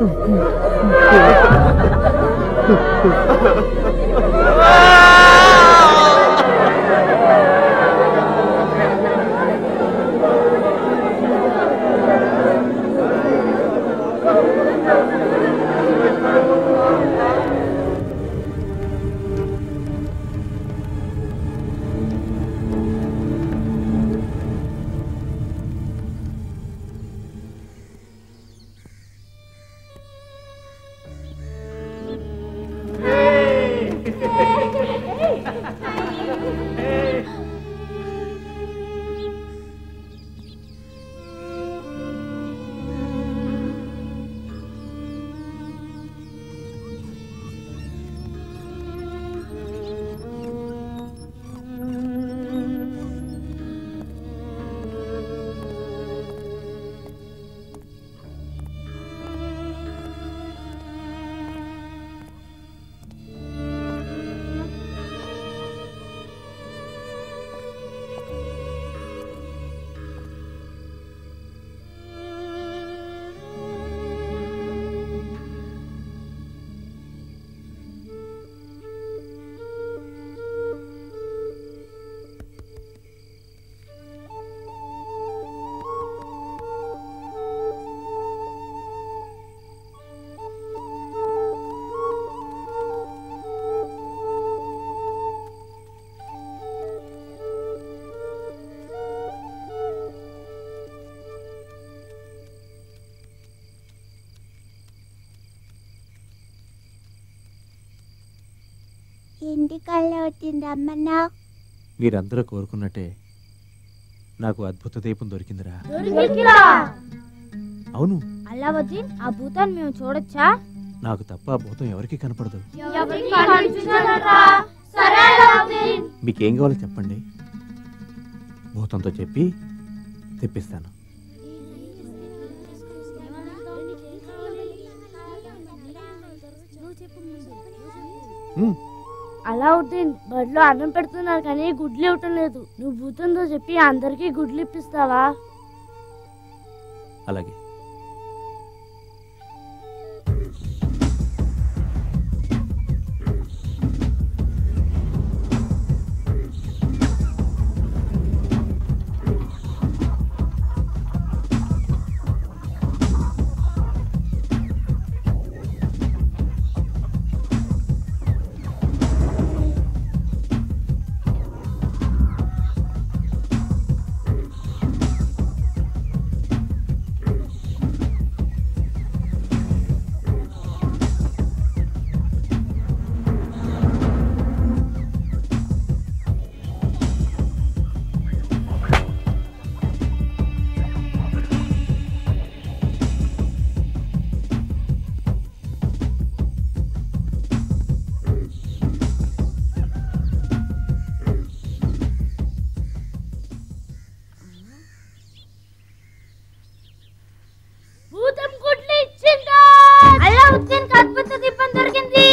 ఇంటికల్లా వచ్చింది అమ్మన్నా మీరందరూ కోరుకున్నట్టే నాకు అద్భుత దీపం దొరికిందిరా అవును అలా వచ్చి ఆ భూతాన్ని మేము చూడొచ్చా నాకు తప్ప ఆ భూతం ఎవరికి కనపడదు సరే మీకేం కావాలో చెప్పండి భూతంతో చెప్పి తెప్పిస్తాను ఉమ్, అలావుద్దీన్ బడిలో అన్నం పెడుతున్నారు కానీ గుడ్లు ఇవ్వటం లేదు నువ్వు భూతంతో చెప్పి అందరికీ గుడ్లు ఇప్పిస్తావా అలాగే భూతం గుడ్లు ఇచ్చిందా అలా వచ్చింది అద్భుత దీపం దొరికింది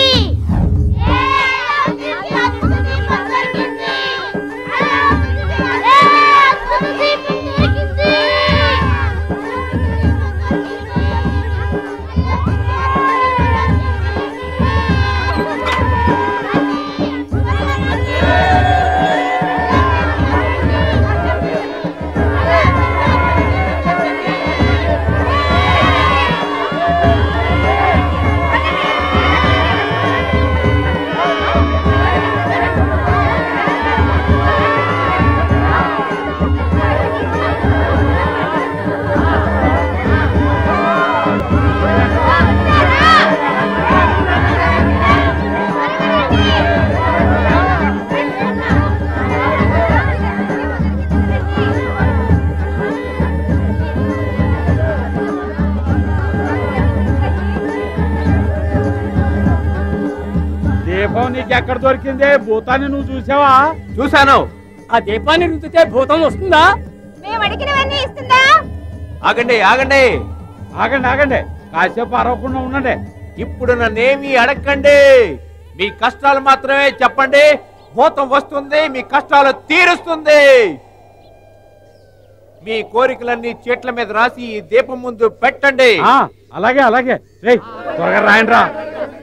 దీపం నీకు ఎక్కడ దొరికింది భూతాన్ని నువ్వు చూసావా చూశాను ఆ దీపాన్ని రుద్దితే భూతం వస్తుందా మేము అడిగినవన్నీ ఇస్తుందా ఆగండి ఆగండి ఆగండి ఆగండి కాసేపు అరవకుండా ఉండండి ఇప్పుడు నన్నేమి అడగండి మీ కష్టాలు మాత్రమే చెప్పండి భూతం వస్తుంది మీ కష్టాలు తీరుస్తుంది మీ కోరికలన్నీ చెట్ల మీద రాసి ఈ దీపం ముందు పెట్టండి ఆ, అలాగే అలాగే రేయ్ త్వరగా రాయండి రా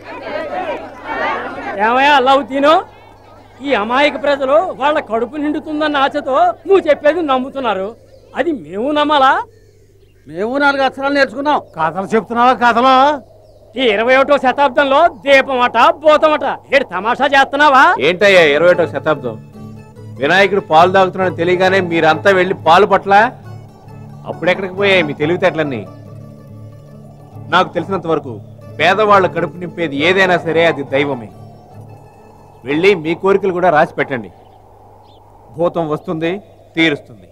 ఏమయ్యా అల్లావుద్దీను ఈ అమాయక ప్రజలు వాళ్ళ కడుపు నిండుతుందన్న ఆశతో నువ్వు చెప్పేది నమ్ముతున్నారు అది మేము నమ్మాలా మేము నాలుగు అక్షరాలు నేర్చుకున్నాం కథలు చెప్తున్నావా కథలు ఈ ఇరవై ఒకటో శతాబ్దంలో దీపమట భూతమట ఏడు తమాషా చేస్తున్నావా ఏంటయ్యా ఇరవై ఒకటో శతాబ్దం వినాయకుడు పాలు తాగుతున్నాడని తెలియగానే మీరంతా వెళ్ళి పాలు పట్ల అప్పుడెక్కడికి పోయాయి మీ తెలివితేటలన్నీ నాకు తెలిసినంత వరకు పేదవాళ్ళ కడుపు నింపేది ఏదైనా సరే అది దైవమే వెళ్ళి మీ కోరికలు కూడా రాసి పెట్టండి భూతం వస్తుంది తీరుస్తుంది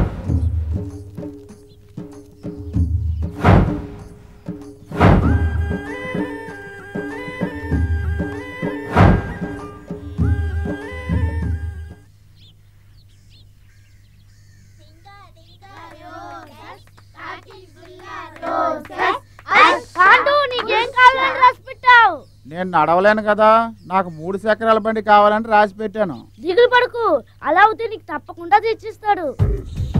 పాండు నీకేం కావాలని రాసి పెట్టావు నేను నడవలేను కదా నాకు మూడు చక్రాల బండి కావాలని రాసి పెట్టాను దిగులు పడుకు అలా అవుతే నీకు తప్పకుండా తెచ్చిస్తాడు